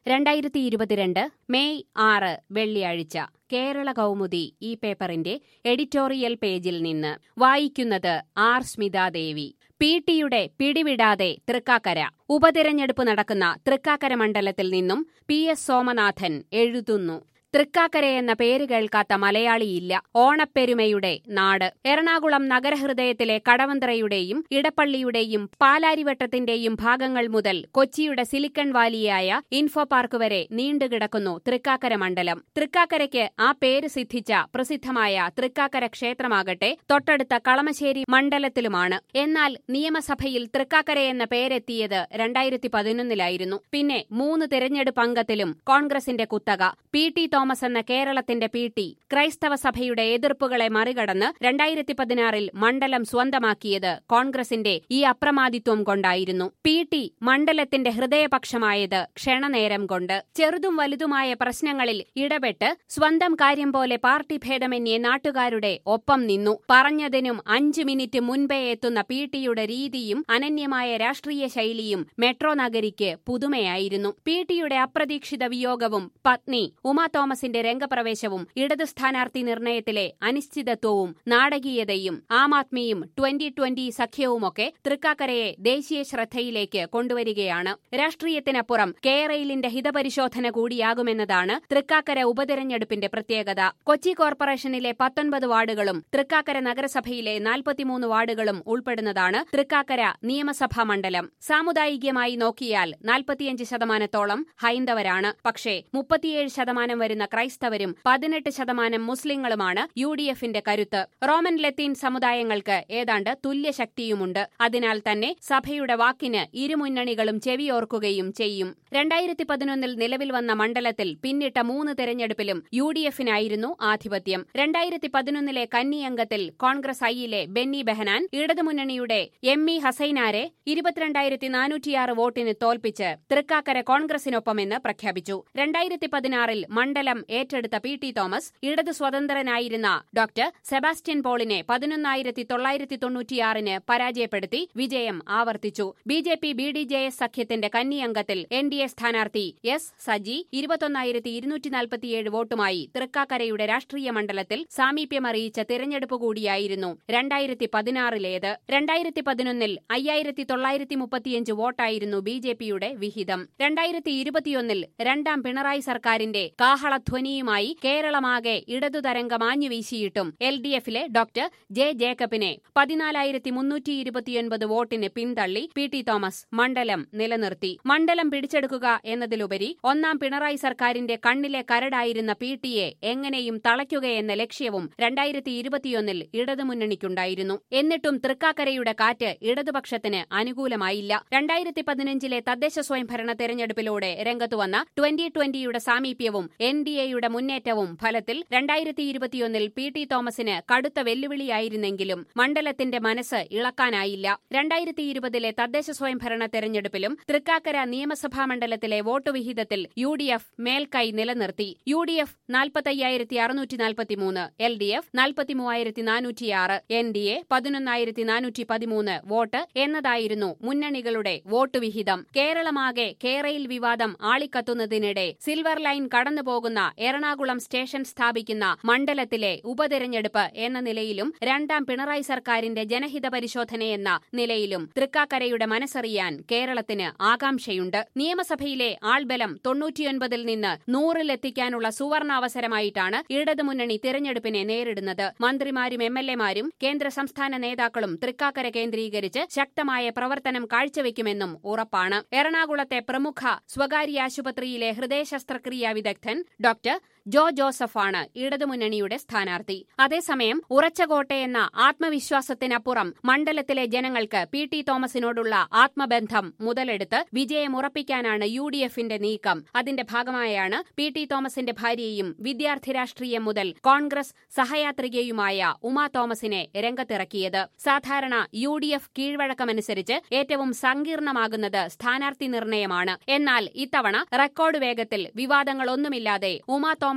രണ്ടായിരത്തി ഇരുപത്തിരണ്ട് മെയ് ആറ് വെള്ളിയാഴ്ച കേരള കൗമുദി ഈ പേപ്പറിന്റെ എഡിറ്റോറിയൽ പേജിൽ നിന്ന് വായിക്കുന്നത് ആർ സ്മിതാദേവി പി ടിയുടെ പിടിവിടാതെ തൃക്കാക്കര ഉപതിരഞ്ഞെടുപ്പ് നടക്കുന്ന തൃക്കാക്കര മണ്ഡലത്തിൽ നിന്നും പി എസ് സോമനാഥൻ എഴുതുന്നു തൃക്കാക്കര എന്ന പേര് കേൾക്കാത്ത മലയാളിയില്ല ഓണപ്പെരുമയുടെ നാട് എറണാകുളം നഗരഹൃദയത്തിലെ കടവന്ത്രയുടെയും ഇടപ്പള്ളിയുടെയും പാലാരിവട്ടത്തിന്റെയും ഭാഗങ്ങൾ മുതൽ കൊച്ചിയുടെ സിലിക്കൺ വാലിയായ ഇൻഫോ പാർക്ക് വരെ നീണ്ടുകിടക്കുന്നു തൃക്കാക്കര മണ്ഡലം തൃക്കാക്കരയ്ക്ക് ആ പേര് സിദ്ധിച്ച പ്രസിദ്ധമായ തൃക്കാക്കര ക്ഷേത്രമാകട്ടെ തൊട്ടടുത്ത കളമശ്ശേരി മണ്ഡലത്തിലുമാണ് എന്നാൽ നിയമസഭയിൽ തൃക്കാക്കര എന്ന പേരെത്തിയത് രണ്ടായിരത്തി പതിനൊന്നിലായിരുന്നു പിന്നെ മൂന്ന് തെരഞ്ഞെടുപ്പ് അംഗത്തിലും കോൺഗ്രസിന്റെ കുത്തക പി ടി തോമസ് എന്ന കേരളത്തിന്റെ പി ടി ക്രൈസ്തവ സഭയുടെ എതിർപ്പുകളെ മറികടന്ന് രണ്ടായിരത്തി പതിനാറിൽ മണ്ഡലം സ്വന്തമാക്കിയത് കോൺഗ്രസിന്റെ ഈ അപ്രമാദിത്വം കൊണ്ടായിരുന്നു പി ടി മണ്ഡലത്തിന്റെ ഹൃദയപക്ഷമായത് ക്ഷണനേരം കൊണ്ട് ചെറുതും വലുതുമായ പ്രശ്നങ്ങളിൽ ഇടപെട്ട് സ്വന്തം കാര്യം പോലെ പാർട്ടി ഭേദമന്യേ നാട്ടുകാരുടെ ഒപ്പം നിന്നു പറഞ്ഞതിനും അഞ്ചു മിനിറ്റ് മുൻപേ എത്തുന്ന പി ടിയുടെ രീതിയും അനന്യമായ രാഷ്ട്രീയ ശൈലിയും മെട്രോ നഗരിക്ക് പുതുമയായിരുന്നു പി ടിയുടെ അപ്രതീക്ഷിത വിയോഗവും പത്നി ഉമാ തോമസിന്റെ രംഗപ്രവേശവും ഇടതു സ്ഥാനാർത്ഥി നിർണയത്തിലെ അനിശ്ചിതത്വവും നാടകീയതയും ആം ആദ്മിയും ട്വന്റി ട്വന്റി സഖ്യവുമൊക്കെ തൃക്കാക്കരയെ ദേശീയ ശ്രദ്ധയിലേക്ക് കൊണ്ടുവരികയാണ് രാഷ്ട്രീയത്തിനപ്പുറം കേരളിന്റെ ഹിതപരിശോധന കൂടിയാകുമെന്നതാണ് തൃക്കാക്കര ഉപതെരഞ്ഞെടുപ്പിന്റെ പ്രത്യേകത കൊച്ചി കോർപ്പറേഷനിലെ പത്തൊൻപത് വാർഡുകളും തൃക്കാക്കര നഗരസഭയിലെ നാൽപ്പത്തിമൂന്ന് വാർഡുകളും ഉൾപ്പെടുന്നതാണ് തൃക്കാക്കര നിയമസഭാ മണ്ഡലം സാമുദായികമായി നോക്കിയാൽ നാൽപ്പത്തിയഞ്ച് ശതമാനത്തോളം ഹൈന്ദവരാണ് പക്ഷേ മുപ്പത്തിയേഴ് ശതമാനം വരുന്ന ക്രൈസ്തവരും പതിനെട്ട് ശതമാനം മുസ്ലിങ്ങളുമാണ് യു ഡി എഫിന്റെ കരുത്ത് റോമൻ ലത്തീൻ സമുദായങ്ങൾക്ക് ഏതാണ്ട് തുല്യശക്തിയുമുണ്ട് അതിനാൽ തന്നെ സഭയുടെ വാക്കിന് ഇരുമുന്നണികളും ചെവിയോർക്കുകയും ചെയ്യും രണ്ടായിരത്തി പതിനൊന്നിൽ നിലവിൽ വന്ന മണ്ഡലത്തിൽ പിന്നിട്ട മൂന്ന് തെരഞ്ഞെടുപ്പിലും യു ഡി എഫിനായിരുന്നു ആധിപത്യം രണ്ടായിരത്തി പതിനൊന്നിലെ കന്നിയംഗത്തിൽ കോൺഗ്രസ് ഐയിലെ ബെന്നി ബെഹനാൻ ഇടതുമുന്നണിയുടെ എം ഇ ഹസൈനാരെ ഇരുപത്തിരണ്ടായിരത്തി നാനൂറ്റിയാറ് വോട്ടിന് തോൽപ്പിച്ച് തൃക്കാക്കര കോൺഗ്രസിനൊപ്പമെന്ന് പ്രഖ്യാപിച്ചു രണ്ടായിരത്തി പതിനാറിൽ മണ്ഡലം ഏറ്റെടുത്ത പി ടി തോമസ് ഇടതു സ്വതന്ത്രനായിരുന്ന ഡോക്ടർ സെബാസ്റ്റ്യൻ പോളിനെ പതിനൊന്നായിരത്തി തൊള്ളായിരത്തി തൊണ്ണൂറ്റിയാറിന് പരാജയപ്പെടുത്തി വിജയം ആവർത്തിച്ചു B J P B D J S സഖ്യത്തിന്റെ കന്നിയംഗത്തിൽ എൻ ഡി എ സ്ഥാനാർത്ഥി എസ് സജി ഇരുപത്തൊന്നായിരത്തി ഇരുന്നൂറ്റി നാൽപ്പത്തിയേഴ് വോട്ടുമായി തൃക്കാക്കരയുടെ രാഷ്ട്രീയ മണ്ഡലത്തിൽ സാമീപ്യമറിയിച്ച തിരഞ്ഞെടുപ്പ് കൂടിയായിരുന്നു രണ്ടായിരത്തി പതിനാറിലേത് രണ്ടായിരത്തി പതിനൊന്നിൽ അയ്യായിരത്തി തൊള്ളായിരത്തി മുപ്പത്തിയഞ്ച് വോട്ടായിരുന്നു ബി ജെ പിയുടെ വിഹിതം രണ്ടായിരത്തി ഇരുപത്തിയൊന്നിൽ രണ്ടാം പിണറായി സർക്കാരിന്റെ കാഹളധ്വനിയുമായി കേരളമാകെ ഇടതുതരംഗമാഞ്ഞു വീശിയിട്ടും എൽ ഡി എഫിലെ ഡോക്ടർ ജെ ജേക്കബിനെ പതിനാലായിരത്തി മുന്നൂറ്റി ഇരുപത്തിയൊൻപത് വോട്ടിന് പിന്തള്ളി പി ടി തോമസ് മണ്ഡലം നിലനിർത്തി മണ്ഡലം പിടിച്ചെടുക്കുക എന്നതിലുപരി ഒന്നാം പിണറായി സർക്കാരിന്റെ കണ്ണിലെ കരടായിരുന്ന പി ടിയെ എങ്ങനെയും തളയ്ക്കുകയെന്ന ലക്ഷ്യവും രണ്ടായിരത്തി ഇരുപത്തിയൊന്നിൽ ഇടതുമുന്നണിക്കുണ്ടായിരുന്നു എന്നിട്ടും തൃക്കാക്കരയുടെ കാറ്റ് ഇടതുപക്ഷത്തിന് അനുകൂലമായില്ല രണ്ടായിരത്തി പതിനഞ്ചിലെ തദ്ദേശ സ്വയംഭരണ തെരഞ്ഞെടുപ്പിലൂടെ രംഗത്തുവന്ന ട്വന്റി ട്വന്റിയുടെ സാമീപ്യവും എൻ ഡി എയുടെ മുന്നേറ്റവും ഫലത്തിൽ രണ്ടായിരത്തി ഇരുപത്തിയൊന്നിൽ പി ടി തോമസിന് കടുത്ത വെല്ലുവിളിയായിരുന്നെങ്കിലും മണ്ഡലത്തിന്റെ മനസ്സ് ഇളക്കാനായില്ല രണ്ടായിരത്തി ഇരുപതിലെ തദ്ദേശ സ്വയംഭരണ തെരഞ്ഞെടുപ്പിലും തൃക്കാക്കര നിയമസഭാ മണ്ഡലത്തിലെ വോട്ട് വിഹിതത്തിൽ യു ഡി എഫ് മേൽക്കൈ നിലനിർത്തി യു ഡി എഫ് നാൽപ്പത്തയ്യായിരത്തി അറുന്നൂറ്റി നാൽപ്പത്തിമൂന്ന് എൽ ഡി എഫ് നാൽപ്പത്തി മൂവായിരത്തി നാനൂറ്റിയാറ് എൻ ഡി എ പതിനൊന്നായിരത്തി നാനൂറ്റി പതിമൂന്ന് വോട്ട് എന്നതായിരുന്നു മുന്നണികളുടെ വോട്ട് വിഹിതം കേരളമാകെ കേരയിൽ വിവാദം ആളിക്കത്തുന്നതിനിടെ സിൽവർ ലൈൻ കടന്നുപോകുന്ന എറണാകുളം സ്റ്റേഷൻ സ്ഥാപിക്കുന്ന മണ്ഡലത്തിലെ ഉപതെരഞ്ഞെടുപ്പ് എന്ന നിലയിലും രണ്ടാം പിണറായി സർക്കാരിന്റെ ജനഹിത പരിശോധനയെന്ന നിലയിലും തൃക്കാക്കരയുടെ മനസ്സറിയാൻ കേരളത്തിന് ആകാംക്ഷയുണ്ട് നിയമസഭയിലെ ആൾബലം തൊണ്ണൂറ്റിയൊൻപതിൽ നിന്ന് നൂറിലെത്തിക്കാനുള്ള സുവർണാവസരമായിട്ടാണ് ഇടതുമുന്നണി തിരഞ്ഞെടുപ്പിനെ നേരിടുന്നത് മന്ത്രിമാരും എം എൽ എമാരും കേന്ദ്ര സംസ്ഥാന നേതാക്കളും തൃക്കാക്കര കേന്ദ്രീകരിച്ച് ശക്തമായ പ്രവർത്തനം കാഴ്ചവെക്കുമെന്നും ഉറപ്പാണ് എറണാകുളത്തെ പ്രമുഖ സ്വകാര്യ ആശുപത്രിയിലെ ഹൃദയ ശസ്ത്രക്രിയാ വിദഗ്ധൻ ഡോക്ടർ ജോ ജോസഫാണ് ഇടതുമുന്നണിയുടെ സ്ഥാനാർത്ഥി അതേസമയം ഉറച്ച കോട്ടയെന്ന ആത്മവിശ്വാസത്തിനപ്പുറം മണ്ഡലത്തിലെ ജനങ്ങൾക്ക് പി ടി തോമസിനോടുള്ള ആത്മബന്ധം മുതലെടുത്ത് വിജയമുറപ്പിക്കാനാണ് യു ഡി എഫിന്റെ നീക്കം അതിന്റെ ഭാഗമായാണ് പി ടി തോമസിന്റെ ഭാര്യയും വിദ്യാർത്ഥി രാഷ്ട്രീയം മുതൽ കോൺഗ്രസ് സഹയാത്രികയുമായ ഉമാ തോമസിനെ രംഗത്തിറക്കിയത് സാധാരണ യു ഡി എഫ് കീഴ്വഴക്കമനുസരിച്ച് ഏറ്റവും സങ്കീർണമാകുന്നത് സ്ഥാനാർത്ഥി നിർണയമാണ് എന്നാൽ ഇത്തവണ റെക്കോർഡ് വേഗത്തിൽ വിവാദങ്ങളൊന്നുമില്ലാതെ ഉമാ തോമസ്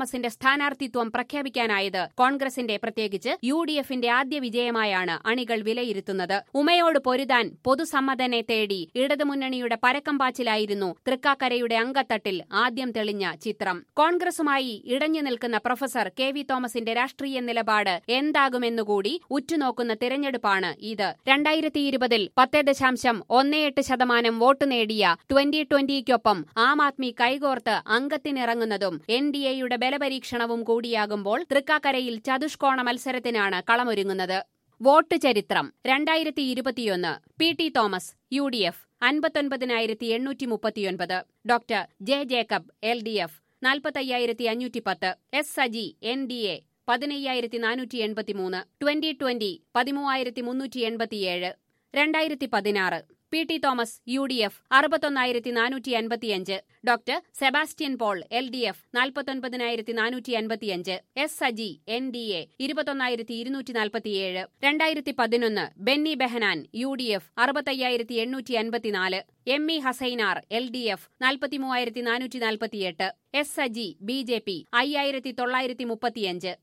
തോമസിന്റെ സ്ഥാനാർത്ഥിത്വം പ്രഖ്യാപിക്കാനായത് കോൺഗ്രസിന്റെ പ്രത്യേകിച്ച് യു ഡി എഫിന്റെ ആദ്യ വിജയമായാണ് അണികൾ വിലയിരുത്തുന്നത് ഉമയോട് പൊരുതാൻ പൊതുസമ്മതനെ തേടി ഇടതുമുന്നണിയുടെ പരക്കം പാച്ചിലായിരുന്നു തൃക്കാക്കരയുടെ അങ്കത്തട്ടിൽ ആദ്യം തെളിഞ്ഞ ചിത്രം കോൺഗ്രസുമായി ഇടഞ്ഞു നിൽക്കുന്ന പ്രൊഫസർ കെ വി തോമസിന്റെ രാഷ്ട്രീയ നിലപാട് എന്താകുമെന്നുകൂടി ഉറ്റുനോക്കുന്ന തിരഞ്ഞെടുപ്പാണ് ഇത് രണ്ടായിരത്തി ഇരുപതിൽ പത്ത് ദശാംശം ഒന്ന് എട്ട് ശതമാനം വോട്ട് നേടിയ ട്വന്റി ട്വന്റിക്കൊപ്പം ആം ആദ്മി കൈകോർത്ത് അംഗത്തിനിറങ്ങുന്നതും എൻ ഡി എയുടെ ബലപരീക്ഷണവും കൂടിയാകുമ്പോൾ തൃക്കാക്കരയിൽ ചതുഷ്കോണ മത്സരത്തിനാണ് കളമൊരുങ്ങുന്നത് വോട്ട് ചരിത്രം രണ്ടായിരത്തി ഇരുപത്തിയൊന്ന് P T Thomas U D F അൻപത്തൊൻപതിനായിരത്തി എണ്ണൂറ്റി മുപ്പത്തിയൊൻപത് doctor J Jacob L D F നാൽപ്പത്തയ്യായിരത്തി അഞ്ഞൂറ്റി പത്ത് S Saji N D A പതിനയ്യായിരത്തി നാനൂറ്റി എൺപത്തിമൂന്ന് ട്വന്റി ട്വന്റി പതിമൂവായിരത്തി മുന്നൂറ്റി എൺപത്തിയേഴ് രണ്ടായിരത്തി പതിനാറ് P T Thomas U D F അറുപത്തൊന്നായിരത്തി നാനൂറ്റി അൻപത്തിയഞ്ച് doctor Sebastian Paul L D F നാൽപ്പത്തൊൻപതിനായിരത്തി നാനൂറ്റി അൻപത്തിയഞ്ച് S Saji N D A ഇരുപത്തൊന്നായിരത്തി ഇരുന്നൂറ്റി നാൽപ്പത്തിയേഴ് രണ്ടായിരത്തി പതിനൊന്ന് Benny Behanan U D F അറുപത്തയ്യായിരത്തി എണ്ണൂറ്റി അൻപത്തിനാല് M E Hasainar L D F നാൽപ്പത്തിമൂവായിരത്തി നാനൂറ്റി നാൽപ്പത്തിയെട്ട് S Saji B J P അയ്യായിരത്തി തൊള്ളായിരത്തി മുപ്പത്തിയഞ്ച്